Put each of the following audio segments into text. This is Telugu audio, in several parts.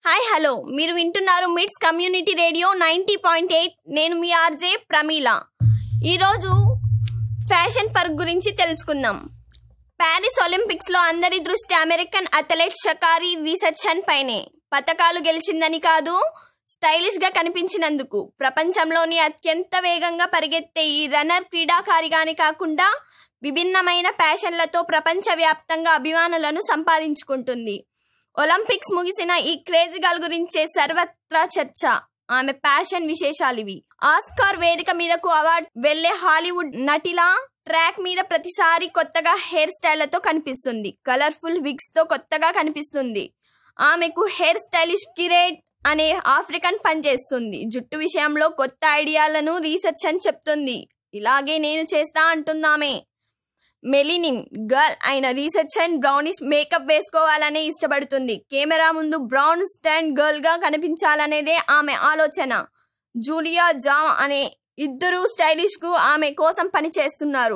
హాయ్ హలో మీరు వింటున్నారు Mids community radio ninety point eight నేను మీ ఆర్జే ప్రమీల ఈరోజు ఫ్యాషన్ పర్క్ గురించి తెలుసుకుందాం ప్యారిస్ ఒలింపిక్స్లో అందరి దృష్టి అమెరికన్ అథ్లెట్ షకారి రీసెర్చన్ పైనే పతకాలు గెలిచిందని కాదు స్టైలిష్గా కనిపించినందుకు ప్రపంచంలోని అత్యంత వేగంగా పరిగెత్తే ఈ రన్నర్ క్రీడాకారిగానే కాకుండా విభిన్నమైన ప్యాషన్లతో ప్రపంచవ్యాప్తంగా అభిమానులను సంపాదించుకుంటుంది ఒలింపిక్స్ ముగిసిన ఈ క్రేజీ గర్ల్ గురించే సర్వత్రా చర్చ ఆమె ప్యాషన్ విశేషాలు ఇవి ఆస్కార్ వేదిక మీదకు అవార్డు వెళ్లే హాలీవుడ్ నటిలా ట్రాక్ మీద ప్రతిసారి కొత్తగా హెయిర్ స్టైళ్లతో కనిపిస్తుంది కలర్ఫుల్ విగ్స్ తో కొత్తగా కనిపిస్తుంది ఆమెకు హెయిర్ స్టైలిష్ కిరేట్ అనే ఆఫ్రికన్ పనిచేస్తుంది జుట్టు విషయంలో కొత్త ఐడియాలను రీసెర్చ్ అని చెప్తుంది ఇలాగే నేను చేస్తా అంటుందామే మెలినిన్ గర్ల్ అయిన రీసెర్చ్ అండ్ బ్రౌనిష్ మేకప్ వేసుకోవాలనే ఇష్టపడుతుంది కెమెరా ముందు బ్రౌన్ స్టాండ్ గర్ల్ గా కనిపించాలనేదే ఆమె ఆలోచన జూలియా జామ్ అనే ఇద్దరు స్టైలిష్ కు ఆమె కోసం పనిచేస్తున్నారు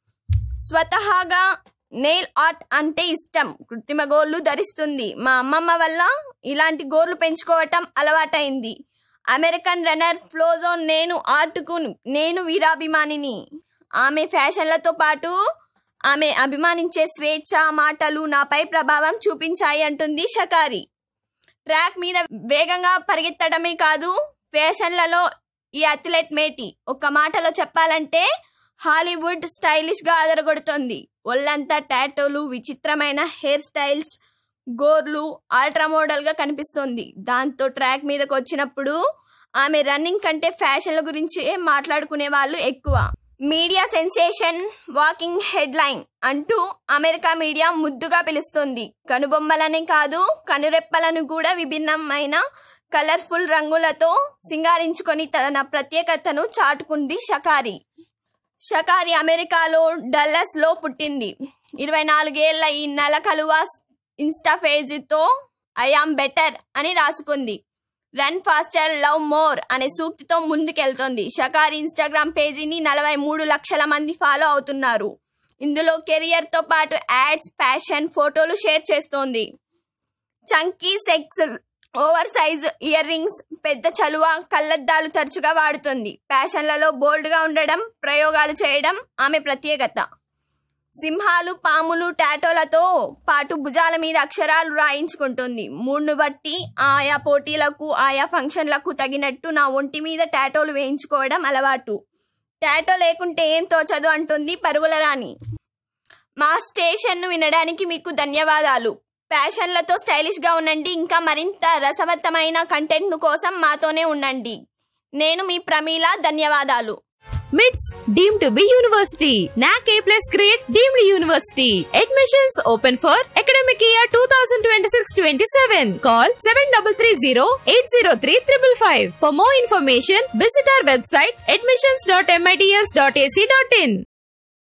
స్వతహాగా నెయిల్ ఆర్ట్ అంటే ఇష్టం కృత్రిమ గోర్లు ధరిస్తుంది మా అమ్మమ్మ వల్ల ఇలాంటి గోర్లు పెంచుకోవటం అలవాటైంది అమెరికన్ రన్నర్ ఫ్లోజో నేను ఆర్ట్కు నేను వీరాభిమానిని ఆమె ఫ్యాషన్లతో పాటు ఆమె అభిమానించే స్వేచ్ఛ మాటలు నాపై ప్రభావం చూపించాయి అంటుంది షకారి ట్రాక్ మీద వేగంగా పరిగెత్తడమే కాదు ఫ్యాషన్లలో ఈ అథ్లెట్ మేటి ఒక మాటలో చెప్పాలంటే హాలీవుడ్ స్టైలిష్ గా అదరగొడుతోంది ఒళ్ళంతా టాటోలు విచిత్రమైన హెయిర్ స్టైల్స్ గోర్లు అల్ట్రా మోడల్ గా కనిపిస్తుంది దాంతో ట్రాక్ మీదకి వచ్చినప్పుడు ఆమె రన్నింగ్ కంటే ఫ్యాషన్ల గురించి మాట్లాడుకునే వాళ్ళు ఎక్కువ మీడియా సెన్సేషన్ వాకింగ్ హెడ్లైన్ అంటూ అమెరికా మీడియా ముద్దుగా పిలుస్తుంది కనుబొమ్మలనే కాదు కనురెప్పలను కూడా విభిన్నమైన కలర్ఫుల్ రంగులతో సింగారించుకొని తన ప్రత్యేకతను చాటుకుంది షకారి షకారి అమెరికాలో డల్లస్ లో పుట్టింది ఇరవై నాలుగేళ్ల ఈ నెల కలువ ఇన్స్టా పేజీతో ఐఆమ్ బెటర్ అని రాసుకుంది రన్ ఫాస్టర్ లవ్ మోర్ అనే సూక్తితో ముందుకెళ్తోంది షకారి ఇన్స్టాగ్రామ్ పేజీని నలభై మూడు లక్షల మంది ఫాలో అవుతున్నారు ఇందులో కెరియర్తో పాటు యాడ్స్ ఫ్యాషన్ ఫోటోలు షేర్ చేస్తోంది chunky sex over size earrings పెద్ద చలువ కళ్ళద్దాలు తరచుగా వాడుతుంది ఫ్యాషన్లలో బోల్డ్గా ఉండడం ప్రయోగాలు చేయడం ఆమె ప్రత్యేకత సింహాలు పాములు టాటోలతో పాటు భుజాల మీద అక్షరాలు రాయించుకుంటుంది మూడ్ను బట్టి ఆయా పోటీలకు ఆయా ఫంక్షన్లకు తగినట్టు నా ఒంటి మీద టాటోలు వేయించుకోవడం అలవాటు టాటో లేకుంటే ఏం తోచదు అంటుంది పరుగుల రాణి మా స్టేషన్ను వినడానికి మీకు ధన్యవాదాలు ఫ్యాషన్లతో స్టైలిష్గా ఉండండి ఇంకా మరింత రసవత్తమైన కంటెంట్ కోసం మాతోనే ఉండండి నేను మీ ప్రమీల ధన్యవాదాలు మిట్స్ deem to be university NAAC A plus grade deemed university admissions open for academic year two thousand twenty six twenty seven call seven double three zero eight zero three triple five for more information visit our website admissions dot MITS dot AC dot in